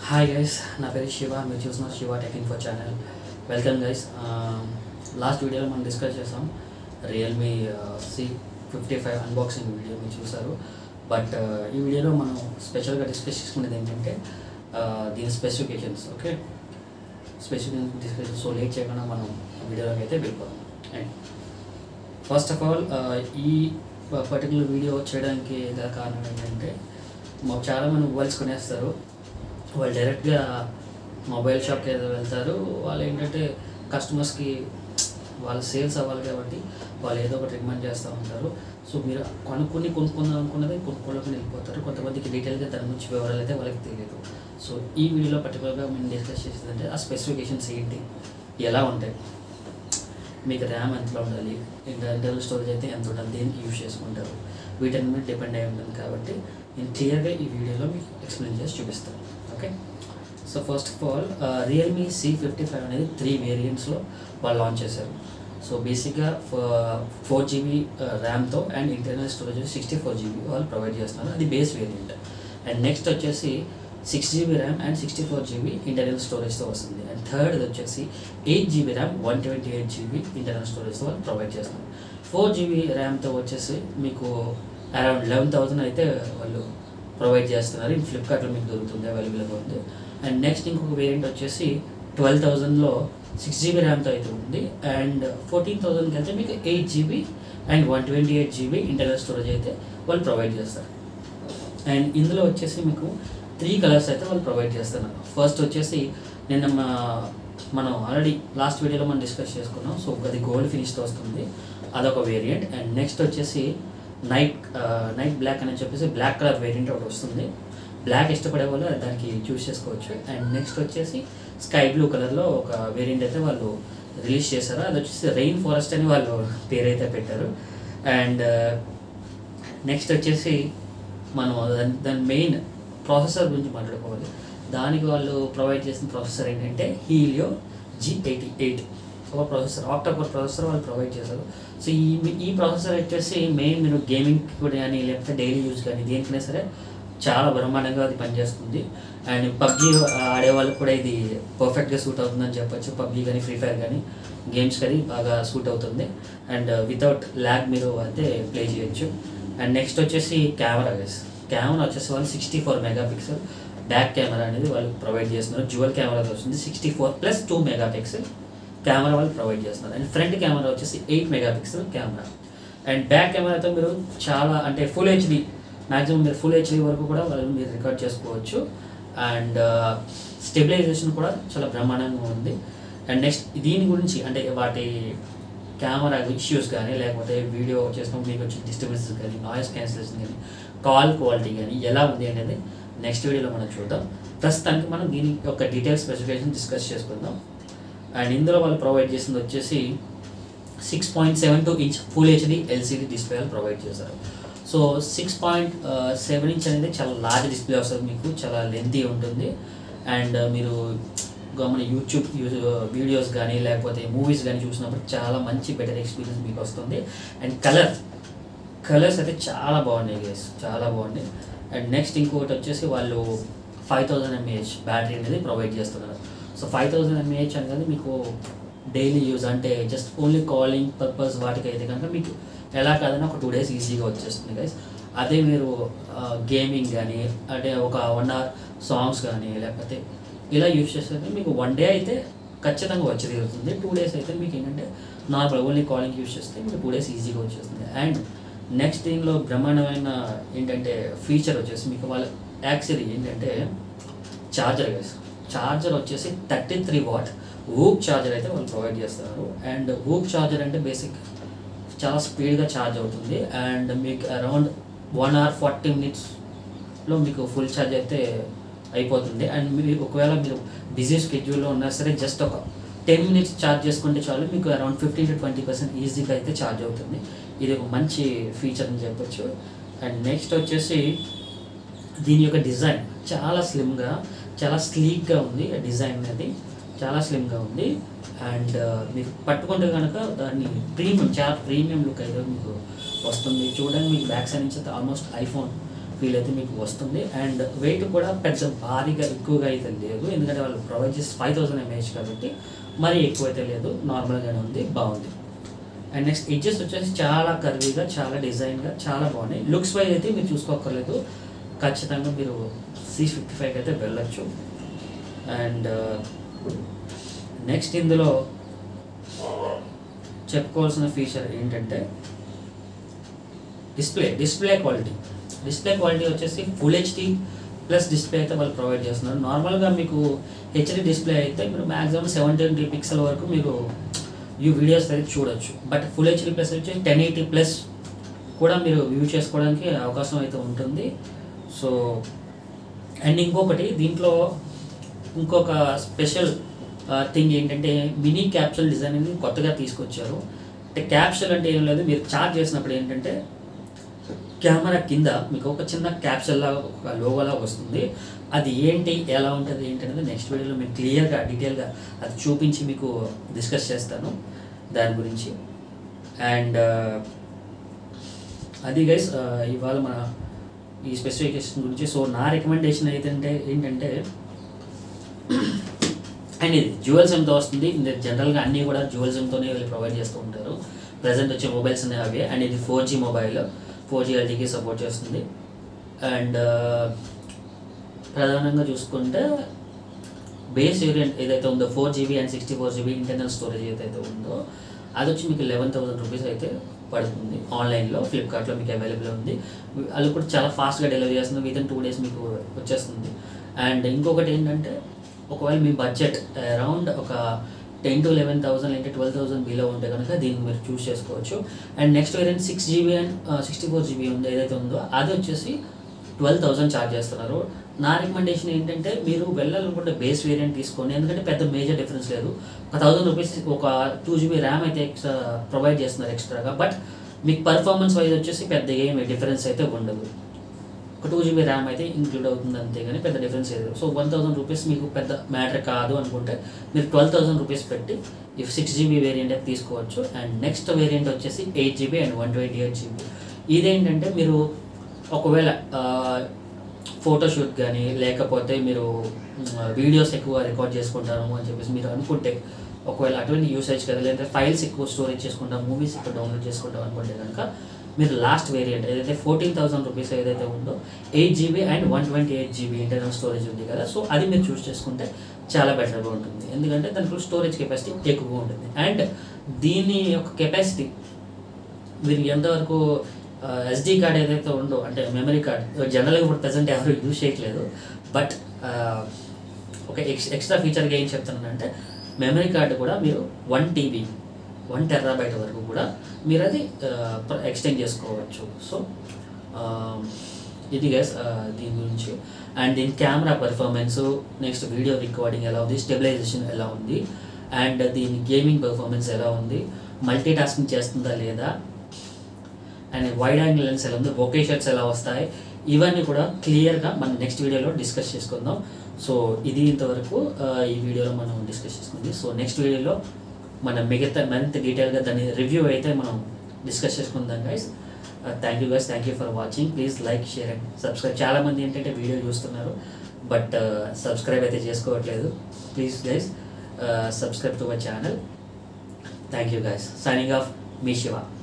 hi guys నా పేరు శివ మీరు చూసిన Shiva tech info channel welcome guys last వీడియోలో మనం డిస్కస్ చేసాం Realme C fifty five unboxing video మీరు చూసారు బట్ ఈ వీడియోలో మనం స్పెషల్గా డిస్కస్ చేసుకునేది ఏంటంటే uh, దీని specifications okay specification discuss so late చేయకుండా మనం వీడియోలోకి అయితే వెళ్ళిపోదాం అండ్ ఫస్ట్ ఆఫ్ ఆల్ ఈ పర్టికులర్ వీడియో చేయడానికి గల కారణం ఏంటంటే మాకు చాలామంది మొబైల్స్ కొనేస్తారు వాళ్ళు డైరెక్ట్గా మొబైల్ షాప్కి ఏదో వెళ్తారు వాళ్ళు ఏంటంటే కస్టమర్స్కి వాళ్ళ సేల్స్ అవ్వాలి కాబట్టి వాళ్ళు ఏదో ఒకటి రికమెండ్ చేస్తూ ఉంటారు సో మీరు కొనుక్కొని కొనుక్కుందాం అనుకున్నది కొనుక్కోలేకుండా వెళ్ళిపోతారు కొంతమందికి డీటెయిల్గా దాని గురించి వివరాలు అయితే వాళ్ళకి తెలియదు సో ఈ వీడియోలో పర్టికులర్గా మేము డిస్కస్ చేసేదంటే ఆ స్పెసిఫికేషన్స్ ఏంటి ఎలా ఉంటాయి మీకు ర్యామ్ ఎంత ఉండాలి ఇంకా ఇంటర్నల్ స్టోరేజ్ అయితే ఎంత ఉండాలి దేనికి యూజ్ చేసుకుంటారు వీటన్ని మీద డిపెండ్ అయి ఉంటుంది కాబట్టి నేను క్లియర్గా ఈ వీడియోలో మీకు ఎక్స్ప్లెయిన్ చేసి చూపిస్తాను okay so first of all Realme C fifty five అనేది త్రీ వేరియంట్స్లో వాళ్ళు లాంచ్ చేశారు సో బేసిక్గా ఫోర్ జీబీ ర్యామ్తో and internal storage sixty four GB వాళ్ళు ప్రొవైడ్ చేస్తున్నారు అది బేస్ వేరియంట్ అండ్ నెక్స్ట్ వచ్చేసి six GB RAM and sixty four GB internal స్టోరేజ్తో వస్తుంది అండ్ థర్డ్ వచ్చేసి eight GB RAM one twenty eight GB internal స్టోరేజ్తో వాళ్ళు ప్రొవైడ్ చేస్తున్నారు ఫోర్ జీబీ ర్యామ్తో వచ్చేసి మీకు అరౌండ్ లెవెన్ థౌసండ్ అయితే వాళ్ళు ప్రొవైడ్ చేస్తున్నారు ఇది ఫ్లిప్కార్ట్లో మీకు దొరుకుతుంది అవైలబుల్గా ఉంది అండ్ నెక్స్ట్ ఇంకొక వేరియంట్ వచ్చేసి ట్వెల్వ్ థౌజండ్లో సిక్స్ జీబీ ర్యామ్తో అయితే ఉంది అండ్ ఫోర్టీన్ థౌజండ్కి అయితే మీకు eight GB and one twenty eight GB internal storage అయితే వాళ్ళు ప్రొవైడ్ చేస్తారు అండ్ ఇందులో వచ్చేసి మీకు త్రీ కలర్స్ అయితే వాళ్ళు ప్రొవైడ్ చేస్తున్నారు ఫస్ట్ వచ్చేసి నిన్న మా మనం ఆల్రెడీ లాస్ట్ వీడియోలో మనం డిస్కస్ చేసుకున్నాం సో అది గోల్డ్ ఫినిష్తో వస్తుంది అదొక వేరియంట్ అండ్ నెక్స్ట్ వచ్చేసి నైట్ నైట్ బ్లాక్ అని చెప్పేసి బ్లాక్ కలర్ వేరియంట్ ఒకటి వస్తుంది బ్లాక్ ఇష్టపడే వాళ్ళు దానికి చూస్ చేసుకోవచ్చు అండ్ నెక్స్ట్ వచ్చేసి స్కై బ్లూ కలర్లో ఒక వేరియంట్ అయితే వాళ్ళు రిలీజ్ చేశారు అది వచ్చేసి రెయిన్ ఫారెస్ట్ అని వాళ్ళు పేరైతే పెట్టారు అండ్ నెక్స్ట్ వచ్చేసి మనం దాని దాని మెయిన్ ప్రాసెసర్ గురించి మాట్లాడుకోవాలి దానికి వాళ్ళు ప్రొవైడ్ చేసిన ప్రాసెసర్ ఏంటంటే హీలియో జీ ఎయిటీ ఎయిట్ ఒక ప్రాసెసర్ ఆక్టోకోర్ ప్రాసెసర్ వాళ్ళు ప్రొవైడ్ చేశారు సో ఈ ఈ ప్రాసెసర్ వచ్చేసి మెయిన్ మీరు గేమింగ్ కూడా కానీ లేకపోతే డైలీ యూజ్ కానీ దేనికైనా సరే చాలా బ్రహ్మాండంగా అది పనిచేస్తుంది అండ్ పబ్జీ ఆడే వాళ్ళకి కూడా ఇది పర్ఫెక్ట్గా సూట్ అవుతుందని చెప్పొచ్చు పబ్జీ కానీ ఫ్రీ ఫైర్ కానీ గేమ్స్ కానీ బాగా సూట్ అవుతుంది అండ్ వితౌట్ ల్యాగ్ మీరు అయితే ప్లే చేయొచ్చు అండ్ నెక్స్ట్ వచ్చేసి కెమెరా గైస్ కెమెరా వచ్చేసి వాళ్ళు sixty four megapixel back camera అనేది వాళ్ళు ప్రొవైడ్ చేస్తున్నారు జ్యువల్ కెమెరా వస్తుంది sixty four plus two megapixel camera వాళ్ళు ప్రొవైడ్ చేస్తున్నారు అండ్ ఫ్రంట్ కెమెరా వచ్చేసి eight megapixel camera and back కెమెరాతో మీరు చాలా అంటే ఫుల్ హెచ్డి మ్యాక్సిమం మీరు ఫుల్ హెచ్డి వరకు కూడా వాళ్ళు మీరు రికార్డ్ చేసుకోవచ్చు అండ్ స్టెబిలైజేషన్ కూడా చాలా బ్రహ్మాండంగా ఉంది అండ్ నెక్స్ట్ దీని గురించి అంటే వాటి కెమెరా ఇష్యూస్ కానీ లేకపోతే వీడియో చేసినప్పుడు మీకు వచ్చే డిస్టర్బెన్సెస్ కానీ నాయిస్ క్యాన్సిలేషన్ కానీ కాల్ క్వాలిటీ కానీ ఎలా ఉంది అనేది నెక్స్ట్ వీడియోలో మనం చూద్దాం ప్రస్తుతానికి మనం దీని యొక్క డీటెయిల్ స్పెసిఫికేషన్ డిస్కస్ చేసుకుందాం అండ్ ఇందులో వాళ్ళు ప్రొవైడ్ చేసింది వచ్చేసి six point seven two inch full HD LCD display provide చేశారు so six point seven inch అనేది చాలా లార్జ్ డిస్ప్లే వస్తుంది మీకు చాలా లెంతీ ఉంటుంది అండ్ మీరు మన యూట్యూబ్ వీడియోస్ కానీ లేకపోతే మూవీస్ కానీ చూసినప్పుడు చాలా మంచి బెటర్ ఎక్స్పీరియన్స్ మీకు వస్తుంది అండ్ కలర్ కలర్స్ అయితే చాలా బాగున్నాయి గైస్ చాలా బాగున్నాయి అండ్ నెక్స్ట్ ఇంకొకటి వచ్చేసి వాళ్ళు ఫైవ్ థౌజండ్ ఎంఏహెచ్ బ్యాటరీ అనేది ప్రొవైడ్ చేస్తున్నారు సో ఫైవ్ థౌజండ్ ఎంఏహెచ్ అనేది మీకు డైలీ యూజ్ అంటే జస్ట్ ఓన్లీ కాలింగ్ పర్పస్ వాటికి అయితే కనుక మీకు ఎలా కాదన్నా ఒక టూ డేస్ ఈజీగా వచ్చేస్తుంది గైస్ అదే మీరు గేమింగ్ కానీ అంటే ఒక వన్ అవర్ సాంగ్స్ కానీ లేకపోతే ఇలా యూజ్ చేస్తే మీకు వన్ డే అయితే ఖచ్చితంగా వచ్చి తీరుతుంది టూ డేస్ అయితే మీకు ఏంటంటే నార్మల్ ఓన్లీ కాలింగ్ యూజ్ చేస్తే మీకు టూ డేస్ ఈజీగా వచ్చేస్తుంది అండ్ నెక్స్ట్ దీనిలో బ్రహ్మాండమైన ఏంటంటే ఫీచర్ వచ్చేసి మీకు వాళ్ళ యాక్చువల్లీ ఏంటంటే చార్జర్ గైస్ చార్జర్ వచ్చేసి thirty three watt VOOC charger అయితే వాళ్ళు ప్రొవైడ్ చేస్తారు అండ్ ఊక్ చార్జర్ అంటే బేసిక్ చాలా స్పీడ్గా ఛార్జ్ అవుతుంది అండ్ మీకు అరౌండ్ వన్ అవర్ ఫార్టీ మినిట్స్లో మీకు ఫుల్ ఛార్జ్ అయితే అయిపోతుంది అండ్ మీరు ఒకవేళ మీరు బిజీ స్కెడ్యూల్లో ఉన్నా సరే జస్ట్ ఒక టెన్ మినిట్స్ ఛార్జ్ చేసుకుంటే చాలు మీకు around fifteen to twenty percent ఈజీగా అయితే ఛార్జ్ అవుతుంది ఇది ఒక మంచి ఫీచర్ అని చెప్పొచ్చు అండ్ నెక్స్ట్ వచ్చేసి దీని యొక్క డిజైన్ చాలా స్లిమ్గా చాలా స్లీక్గా ఉంది డిజైన్ అనేది చాలా స్లిమ్గా ఉంది అండ్ మీరు పట్టుకుంటే కనుక దాన్ని ప్రీమియం చాలా ప్రీమియం లుక్ అయితే మీకు వస్తుంది చూడడానికి మీకు బ్యాక్ సైడ్ నుంచి ఆల్మోస్ట్ ఐఫోన్ ఫీల్ అయితే మీకు వస్తుంది అండ్ వెయిట్ కూడా పెద్ద భారీగా ఎక్కువగా అయితే లేదు ఎందుకంటే వాళ్ళు ప్రొవైడ్ చేసి ఫైవ్ థౌసండ్ ఎంఏహెచ్ కాబట్టి మరీ ఎక్కువ అయితే లేదు నార్మల్గానే ఉంది బాగుంది అండ్ నెక్స్ట్ ఎడ్జెస్ వచ్చేసి చాలా కర్వీగా చాలా డిజైన్గా చాలా బాగున్నాయి లుక్స్ వైజ్ అయితే మీరు చూసుకోక్కర్లేదు ఖచ్చితంగా మీరు సి ఫిఫ్టీ ఫైవ్కి అయితే వెళ్ళొచ్చు అండ్ నెక్స్ట్ ఇందులో చెప్పుకోవాల్సిన ఫీచర్ ఏంటంటే display display quality display quality వచ్చేసి ఫుల్ హెచ్డి ప్లస్ డిస్ప్లే అయితే వాళ్ళు ప్రొవైడ్ చేస్తున్నారు నార్మల్గా మీకు హెచ్డి డిస్ప్లే అయితే మీరు మ్యాక్సిమం సెవెన్ ట్వంటీ పిక్సెల్ వరకు మీరు ఈ వీడియోస్ అయితే చూడొచ్చు బట్ ఫుల్ హెచ్డి ప్లస్ వచ్చి టెన్ ఎయిటీ ప్లస్ కూడా మీరు వ్యూ చేసుకోవడానికి అవకాశం అయితే ఉంటుంది సో అండ్ ఇంకొకటి దీంట్లో ఇంకొక స్పెషల్ థింగ్ ఏంటంటే మినీ క్యాప్సూల్ డిజైన్ అనేది కొత్తగా తీసుకొచ్చారు అంటే క్యాప్సూల్ అంటే ఏం లేదు మీరు చార్జ్ చేసినప్పుడు ఏంటంటే కెమెరా కింద మీకు ఒక చిన్న క్యాప్సూల్ లాగా ఒక లోగోలా వస్తుంది అది ఏంటి ఎలా ఉంటుంది ఏంటి అనేది నెక్స్ట్ వీడియోలో మీకు క్లియర్గా డీటెయిల్గా అది చూపించి మీకు డిస్కస్ చేస్తాను దాని గురించి అండ్ అది గైస్ ఇవాళ మన ఈ స్పెసిఫికేషన్ గురించి సో నా రికమెండేషన్ అయితే ఏంటంటే అండ్ ఇది జ్యువెల్ సిమ్తో వస్తుంది జనరల్గా అన్నీ కూడా జ్యువెల్ సిమ్తోనే వీళ్ళు ప్రొవైడ్ చేస్తూ ఉంటారు ప్రజెంట్ వచ్చే మొబైల్స్ అనేవి అవే అండ్ ఇది four G mobile four G ఎల్టీకి సపోర్ట్ చేస్తుంది అండ్ ప్రధానంగా చూసుకుంటే బేస్ వేరియంట్ ఏదైతే ఉందో four GB and sixty four GB internal storage ఏదైతే ఉందో అది వచ్చి మీకు లెవెన్ థౌసండ్ రూపీస్ అయితే పడుతుంది ఆన్లైన్లో ఫ్లిప్కార్ట్లో మీకు అవైలబుల్ ఉంది వాళ్ళు కూడా చాలా ఫాస్ట్గా డెలివరీ చేస్తుంది విత్ ఇన్ టూ డేస్ మీకు వచ్చేస్తుంది అండ్ ఇంకొకటి ఏంటంటే ఒకవేళ మీ బడ్జెట్ అరౌండ్ ఒక టెన్ టు లెవెన్ థౌసండ్ లేదంటే ట్వెల్వ్ థౌసండ్ బిలో ఉంటే కనుక దీన్ని మీరు చూస్ చేసుకోవచ్చు and next variant six GB and sixty four GB ఉంది ఏదైతే ఉందో అది వచ్చేసి ట్వెల్వ్ థౌసండ్ ఛార్జ్ చేస్తున్నారు నా రికమెండేషన్ ఏంటంటే మీరు వెళ్ళాలనుకుంటే బేస్ వేరియంట్ తీసుకోండి ఎందుకంటే పెద్ద మేజర్ డిఫరెన్స్ లేదు ఒక థౌసండ్ రూపీస్ ఒక టూ జీబీ ర్యామ్ అయితే ఎక్స్ట్రా ప్రొవైడ్ చేస్తున్నారు ఎక్స్ట్రాగా బట్ మీకు పర్ఫార్మెన్స్ వైజ్ వచ్చేసి పెద్ద ఏమి డిఫరెన్స్ అయితే ఉండదు ఒక టూ జీబీ ర్యామ్ అయితే ఇంక్లూడ్ అవుతుంది అంతే కానీ పెద్ద డిఫరెన్స్ లేదు సో వన్ థౌసండ్ రూపీస్ మీకు పెద్ద మ్యాటర్ కాదు అనుకుంటే మీరు ట్వెల్వ్ థౌసండ్ రూపీస్ పెట్టి ఇఫ్ సిక్స్ జీబీ వేరియంట్ అయితే తీసుకోవచ్చు అండ్ నెక్స్ట్ వేరియంట్ వచ్చేసి eight GB and one twenty eight GB ఇదేంటంటే మీరు ఒకవేళ ఫోటోషూట్ కానీ లేకపోతే మీరు వీడియోస్ ఎక్కువ రికార్డ్ చేసుకుంటాను అని చెప్పేసి మీరు అనుకుంటే ఒకవేళ అటువంటి యూసేజ్ కదా లేదంటే ఫైల్స్ ఎక్కువ స్టోరేజ్ చేసుకుంటాం మూవీస్ ఎక్కువ డౌన్లోడ్ చేసుకుంటాం అనుకుంటే కనుక మీరు లాస్ట్ వేరియంట్ ఏదైతే ఫోర్టీన్ థౌసండ్ రూపీస్ ఏదైతే ఉందో eight GB and one twenty eight GB internal storage ఉంది కదా సో అది మీరు చూస్ చేసుకుంటే చాలా బెటర్గా ఉంటుంది ఎందుకంటే దాంట్లో స్టోరేజ్ కెపాసిటీ ఎక్కువగా ఉంటుంది అండ్ దీని యొక్క కెపాసిటీ మీరు ఎంతవరకు ఎస్డి కార్డ్ ఏదైతే ఉందో అంటే మెమరీ కార్డ్ జనరల్గా ఇప్పుడు ప్రజెంట్ ఎవరు యూజ్ చేయట్లేదు బట్ ఒక ఎక్స్ ఎక్స్ట్రా ఫీచర్గా ఏం చెప్తున్నానంటే మెమరీ కార్డు కూడా మీరు వన్ టీబీ వన్ టెర్రాబైట్ వరకు కూడా మీరు అది ఎక్స్టెండ్ చేసుకోవచ్చు సో ఇది గైస్ దీని గురించి అండ్ దీని camera performance next video recording ఎలా ఉంది స్టెబిలైజేషన్ ఎలా ఉంది అండ్ దీని గేమింగ్ పర్ఫార్మెన్స్ ఎలా ఉంది మల్టీ టాస్కింగ్ చేస్తుందా లేదా అండ్ వైడ్ యాంగిల్ లెన్స్ ఎలా ఉంది ఒకే షర్ట్స్ ఎలా వస్తాయి ఇవన్నీ కూడా క్లియర్గా మనం నెక్స్ట్ వీడియోలో డిస్కస్ చేసుకుందాం సో ఇది ఇంతవరకు ఆ, ఈ వీడియోలో మనం డిస్కస్ చేసుకుంది సో నెక్స్ట్ వీడియోలో మనం మిగతా మరింత డీటెయిల్గా దాని రివ్యూ అయితే మనం డిస్కస్ చేసుకుందాం guys thank you guys thank you for watching please like share and subscribe చాలామంది ఏంటంటే వీడియో చూస్తున్నారు బట్ సబ్స్క్రైబ్ అయితే చేసుకోవట్లేదు please guys subscribe to my channel thank you guys signing off మీ శివ